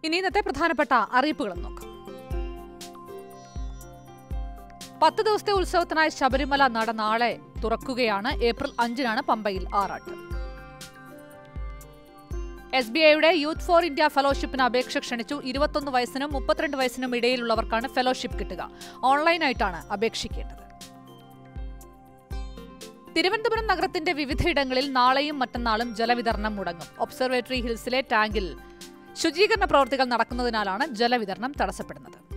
ഇനി ഇന്നത്തെ പ്രധാനപ്പെട്ട അറിയിപ്പുകളും നോക്കാം പത്ത് ദിവസത്തെ ഉത്സവത്തിനായി ശബരിമല നട നാളെ തുറക്കുകയാണ് ഏപ്രിൽ അഞ്ചിനാണ് പമ്പയിൽ ആറാട്ട് എസ് ബി ഐയുടെ യൂത്ത് ഫോർ ഇന്ത്യ ഫെലോഷിപ്പിന് അപേക്ഷ ക്ഷണിച്ചു ഇരുപത്തൊന്ന് വയസ്സിനും മുപ്പത്തിരണ്ട് വയസ്സിനും ഇടയിലുള്ളവർക്കാണ് ഫെലോഷിപ്പ് കിട്ടുക ഓൺലൈനായിട്ടാണ് അപേക്ഷിക്കേണ്ടത് തിരുവനന്തപുരം നഗരത്തിന്റെ വിവിധയിടങ്ങളിൽ നാളെയും മറ്റന്നാളും ജലവിതരണം മുടങ്ങും ഒബ്സർവേറ്ററി ഹിൽസിലെ ടാങ്കിൽ ശുചീകരണ പ്രവർത്തികൾ നടക്കുന്നതിനാലാണ് ജലവിതരണം തടസ്സപ്പെടുന്നത്